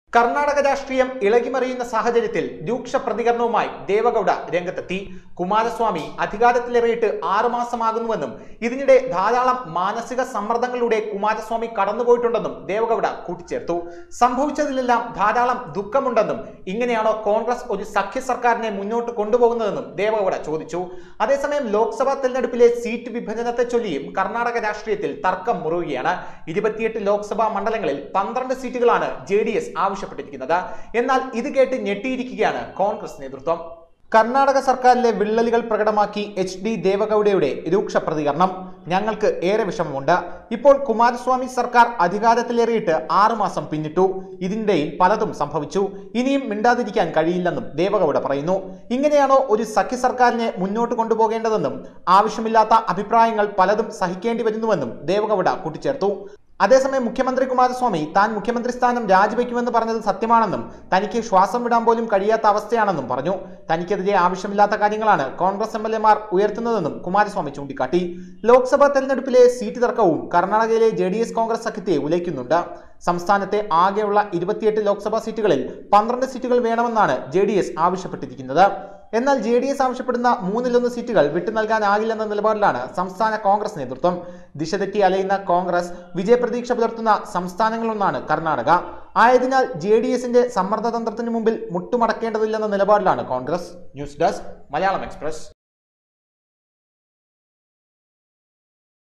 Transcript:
കർണാടക രാഷ്ട്രീയം ഇളകിമറിയുന്ന സാഹചര്യത്തിൽ രൂക്ഷ പ്രതികരണവുമായി ദേവഗൌഡ രംഗത്തെത്തി കുമാരസ്വാമി അധികാരത്തിലേറിയിട്ട് ആറുമാസമാകുന്നുവെന്നും ഇതിനിടെ ധാരാളം മാനസിക സമ്മർദ്ദങ്ങളിലൂടെ കുമാരസ്വാമി കടന്നുപോയിട്ടുണ്ടെന്നും ദേവഗൌഡ കൂട്ടിച്ചേർത്തു സംഭവിച്ചതിലെല്ലാം ധാരാളം ദുഃഖമുണ്ടെന്നും ഇങ്ങനെയാണോ കോൺഗ്രസ് ഒരു സഖ്യ സർക്കാരിനെ മുന്നോട്ട് കൊണ്ടുപോകുന്നതെന്നും ദേവഗൌഡ ചോദിച്ചു അതേസമയം ലോക്സഭാ തെരഞ്ഞെടുപ്പിലെ സീറ്റ് വിഭജനത്തെ ചൊല്ലിയും കർണാടക രാഷ്ട്രീയത്തിൽ തർക്കം മുറുകുകയാണ് ഇരുപത്തിയെട്ട് ലോക്സഭാ മണ്ഡലങ്ങളിൽ പന്ത്രണ്ട് സീറ്റുകളാണ് ജെ ഡി എസ് ആവശ്യപ്പെട്ടിരിക്കുന്നത് എന്നാൽ ഇത് കേട്ട് ഞെട്ടിയിരിക്കുകയാണ് കോൺഗ്രസ് നേതൃത്വം കർണാടക സർക്കാരിലെ വിള്ളലുകൾ പ്രകടമാക്കി എച്ച് ഡി ദേവഗൌഡയുടെ രൂക്ഷ പ്രതികരണം ഞങ്ങൾക്ക് ഏറെ വിഷമമുണ്ട് ഇപ്പോൾ കുമാരസ്വാമി സർക്കാർ അധികാരത്തിലേറിയിട്ട് ആറുമാസം പിന്നിട്ടു ഇതിനിടയിൽ പലതും സംഭവിച്ചു ഇനിയും മിണ്ടാതിരിക്കാൻ കഴിയില്ലെന്നും ദേവഗൌഡ പറയുന്നു ഇങ്ങനെയാണോ ഒരു സഖ്യ സർക്കാരിനെ മുന്നോട്ട് കൊണ്ടുപോകേണ്ടതെന്നും ആവശ്യമില്ലാത്ത അഭിപ്രായങ്ങൾ പലതും സഹിക്കേണ്ടി വരുന്നുവെന്നും ദേവഗൌഡ കൂട്ടിച്ചേർത്തു അതേസമയം മുഖ്യമന്ത്രി കുമാരസ്വാമി താൻ മുഖ്യമന്ത്രി സ്ഥാനം രാജിവെക്കുമെന്ന് പറഞ്ഞത് സത്യമാണെന്നും തനിക്ക് ശ്വാസം വിടാൻ പോലും കഴിയാത്ത അവസ്ഥയാണെന്നും പറഞ്ഞു തനിക്കെതിരെ ആവശ്യമില്ലാത്ത കാര്യങ്ങളാണ് കോൺഗ്രസ് എം എൽ എമാർ ഉയർത്തുന്നതെന്നും കുമാരസ്വാമി ചൂണ്ടിക്കാട്ടി ലോക്സഭാ തെരഞ്ഞെടുപ്പിലെ സീറ്റ് തർക്കവും കർണാടകയിലെ ജെ ഡി എസ് കോൺഗ്രസ് സഖ്യത്തെ ഉലയ്ക്കുന്നുണ്ട് സംസ്ഥാനത്തെ ആകെയുള്ള ഇരുപത്തിയെട്ട് ലോക്സഭാ സീറ്റുകളിൽ പന്ത്രണ്ട് സീറ്റുകൾ വേണമെന്നാണ് ജെ ഡി എസ് ആവശ്യപ്പെട്ടിരിക്കുന്നത് എന്നാൽ ജെ ഡി എസ് ആവശ്യപ്പെടുന്ന മൂന്നിലൊന്ന് സീറ്റുകൾ വിട്ടു നൽകാനാകില്ലെന്ന നിലപാടിലാണ് സംസ്ഥാന കോൺഗ്രസ് നേതൃത്വം ദിശ തെറ്റി അലയുന്ന കോൺഗ്രസ് വിജയപ്രതീക്ഷ പുലർത്തുന്ന സംസ്ഥാനങ്ങളൊന്നാണ് കർണാടക ആയതിനാൽ ജെ ഡി എസിന്റെ സമ്മർദ്ദതന്ത്രത്തിന് മുമ്പിൽ മുട്ടുമടക്കേണ്ടതില്ലെന്ന നിലപാടിലാണ് Congress news desk Malayalam express